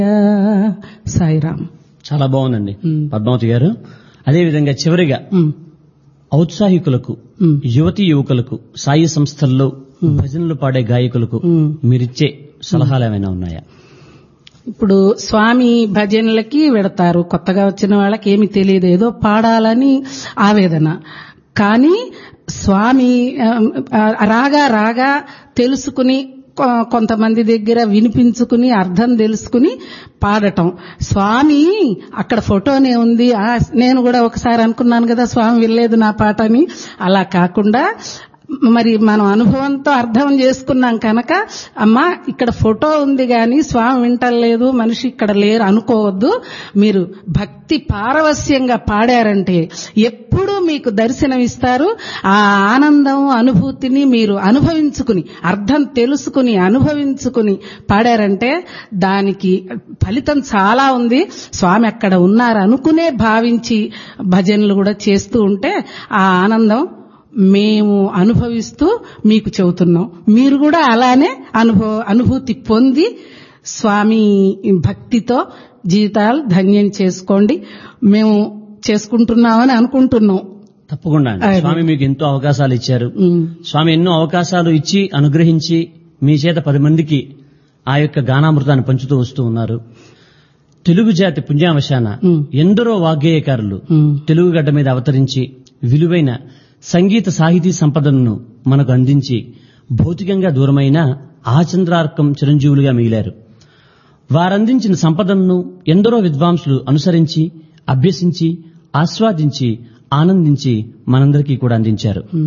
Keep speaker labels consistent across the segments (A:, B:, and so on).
A: సాయిరామ్
B: చాలా బాగుందండి
A: మ్.
B: పద్మావతి గారు అదేవిధంగా చివరిగా
A: ఉమ్,
B: ఔత్సాహికులకు
A: ఉమ్,
B: యువతి యువకులకు సాయి సంస్థల్లో భజనలు పాడే గాయకులకు
A: ఉమ్.
B: మీరిచ్చే సలహాలు ఏమైనా ఉన్నాయా
A: ఇప్పుడు స్వామి భజనలకి వెడతారు కొత్తగా వచ్చిన వాళ్ళకి ఏమి తెలియదు ఏదో పాడాలని ఆవేదన కానీ స్వామి ఆ, రాగా రాగా తెలుసుకుని కొ- కొంతమంది దగ్గర వినిపించుకుని అర్థం తెలుసుకుని పాడటం స్వామి అక్కడ ఫోటోనే ఉంది ఆ, నేను కూడా ఒకసారి అనుకున్నాను కదా స్వామి వినలేదు నా పాట అని అలా కాకుండా మరి మనం అనుభవంతో అర్థం చేసుకున్నాం కనుక అమ్మా ఇక్కడ ఫోటో ఉంది గాని స్వామి వింటలేదు మనిషి ఇక్కడ లేరు అనుకోవద్దు మీరు భక్తి పారవస్యంగా పాడారంటే ఎప్పుడూ మీకు దర్శనం ఇస్తారు ఆ ఆనందం అనుభూతిని మీరు అనుభవించుకుని అర్థం తెలుసుకుని అనుభవించుకుని పాడారంటే దానికి ఫలితం చాలా ఉంది స్వామి అక్కడ ఉన్నారు అనుకునే భావించి భజనలు కూడా చేస్తూ ఉంటే ఆ ఆనందం మేము అనుభవిస్తూ మీకు చెబుతున్నాం మీరు కూడా అలానే అనుభవ అనుభూతి పొంది స్వామి భక్తితో జీవితాలు ధన్యం చేసుకోండి మేము చేసుకుంటున్నామని అనుకుంటున్నాం
B: తప్పకుండా అండి.
A: అదే.
B: స్వామి మీకు ఎంతో అవకాశాలు ఇచ్చారు
A: ఉమ్,
B: స్వామి ఎన్నో అవకాశాలు ఇచ్చి అనుగ్రహించి మీ చేత పది మందికి ఆ యొక్క గానామృతాన్ని పంచుతూ వస్తూ ఉన్నారు తెలుగు జాతి పుణ్యావశాన
A: ఉమ్.
B: ఎందరో వాగ్గేయకారులు
A: ఉమ్,
B: తెలుగు గడ్డ మీద అవతరించి విలువైన సంగీత సాహితీ సంపదను మనకు అందించి భౌతికంగా దూరమైన ఆచంద్రార్కం చిరంజీవులుగా మిగిలారు వారందించిన సంపదను ఎందరో విద్వాంసులు అనుసరించి అభ్యసించి ఆస్వాదించి ఆనందించి మనందరికీ కూడా అందించారు
A: ఉమ్.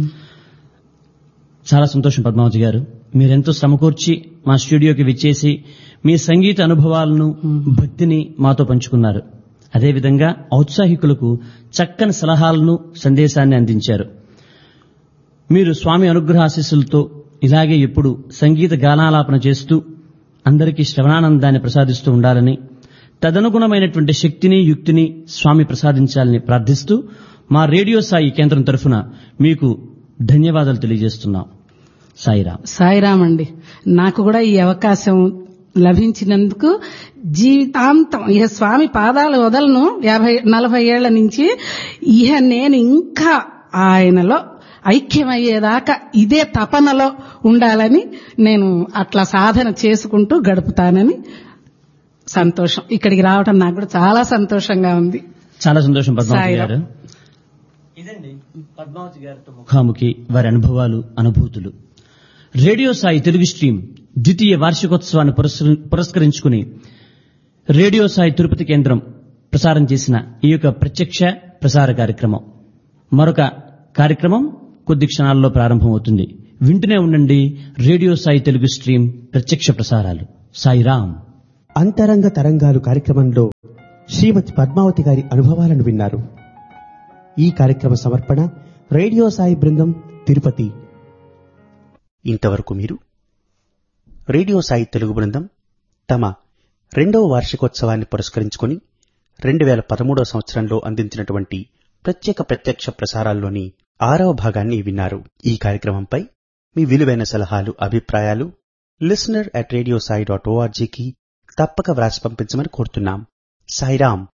B: చాలా సంతోషం పద్మావతి గారు మీరెంతో సమకూర్చి మా స్టూడియోకి విచ్చేసి మీ సంగీత అనుభవాలను భక్తిని మాతో పంచుకున్నారు అదేవిధంగా ఔత్సాహికులకు చక్కని సలహాలను సందేశాన్ని అందించారు మీరు స్వామి అనుగ్రహ ఆశీస్సులతో ఇలాగే ఎప్పుడు సంగీత గానాలాపన చేస్తూ అందరికీ శ్రవణానందాన్ని ప్రసాదిస్తూ ఉండాలని తదనుగుణమైనటువంటి శక్తిని యుక్తిని స్వామి ప్రసాదించాలని ప్రార్థిస్తూ మా రేడియో సాయి కేంద్రం తరఫున మీకు ధన్యవాదాలు తెలియజేస్తున్నాం సాయిరాం
A: సాయిరామ్ అండి నాకు కూడా ఈ అవకాశం లభించినందుకు జీవితాంతం ఇహ స్వామి పాదాలు వదలను యాభై నలభై ఏళ్ల నుంచి ఇహ నేను ఇంకా ఆయనలో ఐక్యమయ్యేదాకా ఇదే తపనలో ఉండాలని నేను అట్లా సాధన చేసుకుంటూ గడుపుతానని సంతోషం ఇక్కడికి రావటం నాకు కూడా చాలా సంతోషంగా ఉంది
B: చాలా సంతోషం పద్మావతి
A: సాయిరాం.
B: గారు ఇదండి పద్మావతి గారితో ముఖాముఖి వారి అనుభవాలు అనుభూతులు రేడియో సాయి తెలుగు స్ట్రీమ్ ద్వితీయ వార్షికోత్సవాన్ని పురస్కరి- పురస్కరించుకుని రేడియో సాయి తిరుపతి కేంద్రం ప్రసారం చేసిన ఈ యొక్క ప్రత్యక్ష ప్రసార కార్యక్రమం మరొక కార్యక్రమం కొద్ది క్షణాల్లో ప్రారంభమవుతుంది వింటూనే ఉండండి రేడియో సాయి తెలుగు స్ట్రీమ్ ప్రత్యక్ష ప్రసారాలు సాయిరాం
C: అంతరంగ తరంగాలు కార్యక్రమంలో శ్రీమతి పద్మావతి గారి అనుభవాలను విన్నారు ఈ కార్యక్రమ సమర్పణ రేడియో సాయి బృందం తిరుపతి
D: ఇంతవరకు మీరు రేడియో సాయి తెలుగు బృందం తమ రెండవ వార్షికోత్సవాన్ని పురస్కరించుకుని రెండు వేల పదమూడవ సంవత్సరంలో అందించినటువంటి ప్రత్యేక ప్రత్యక్ష ప్రసారాల్లోని ఆరవ భాగాన్ని విన్నారు ఈ కార్యక్రమంపై మీ విలువైన సలహాలు అభిప్రాయాలు listener at radio Sai dot ఓఆర్జీకి తప్పక వ్రాసి పంపించమని కోరుతున్నాం సాయిరాం